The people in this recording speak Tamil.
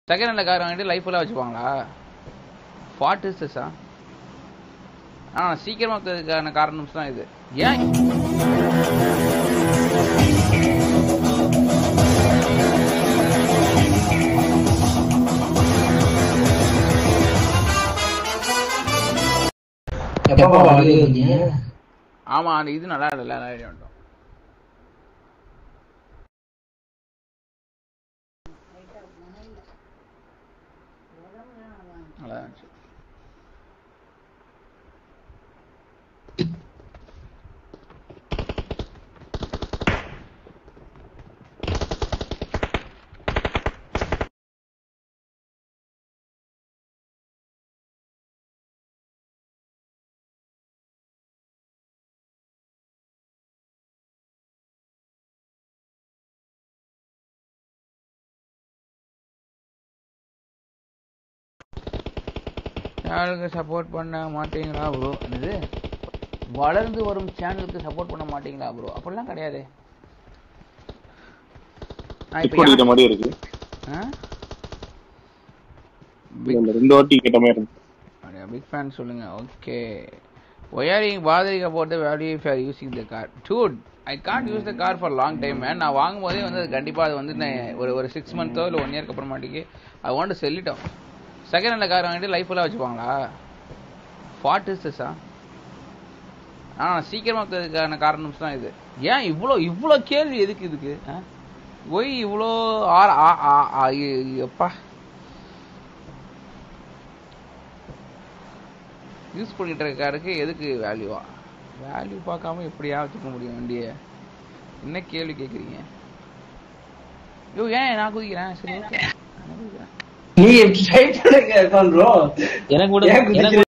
செகண்ட் ஹேண்டில் கார் வாங்கிட்டு லைஃப் ஃபுல்லாக வச்சுப்பாங்களா வாட் இஸ் திஸ் ஆ சீக்கிரமாக இருக்கிறதுக்கான காரணம் தான் இது ஏன் எப்பப்பா வாங்கிருக்கீங்க ஆமா அந்த இது நல்லா இல்லை நல்லா ஐடியா வந்துட்டோம் நல்லா இருந்துச்சு சேனலுக்கு சப்போர்ட் பண்ண மாட்டீங்களா ப்ரோ என்னது வளர்ந்து வரும் சேனலுக்கு சப்போர்ட் பண்ண மாட்டீங்களா ப்ரோ அப்படிலாம் கிடையாது நான் இப்போ டிக் அடிக்கிற மாதிரி இருக்கு இந்த ரெண்டு வாட்டி கேட்ட மாதிரி இருக்கு பிக் ஃபேன் சொல்லுங்க ஓகே ஒயரிங் பாதரிக்க போட்டு value for using the car dude I can't use the car for long time man நான் வாங்கும் போதே வந்து அது கண்டிப்பா அது வந்து நான் ஒரு ஒரு சிக்ஸ் மந்த்தோ இல்லை ஒன் இயர்க்கு அப்புறமாட்டிக்கு ஐ வாண்ட் செல்லிட்டோம் செகண்ட் ஹேண்டில் கார் வாங்கிட்டு லைஃப் ஃபுல்லாக வச்சுப்பாங்களா வாட் இஸ் திஸ் ஆ சீக்கிரமாக இருக்கிறதுக்கான காரணம் தான் இது ஏன் இவ்வளோ இவ்வளோ கேள்வி எதுக்கு இதுக்கு ஒய் இவ்வளோ ஆ ஆ ஆ ஆ எப்பா யூஸ் பண்ணிட்டு இருக்க காருக்கு எதுக்கு வேல்யூவா வேல்யூ பார்க்காம எப்படியா வச்சுக்க முடியும் வண்டியை என்ன கேள்வி கேட்குறீங்க ஐயோ ஏன் நான் குதிக்கிறேன் சரி ஓகே நான் குதிக்கிறேன் நீ ட்ரை பண்ணுங்க ப்ரோ எனக்கு கூட ஏன் குதிக்கிற? எனக்கு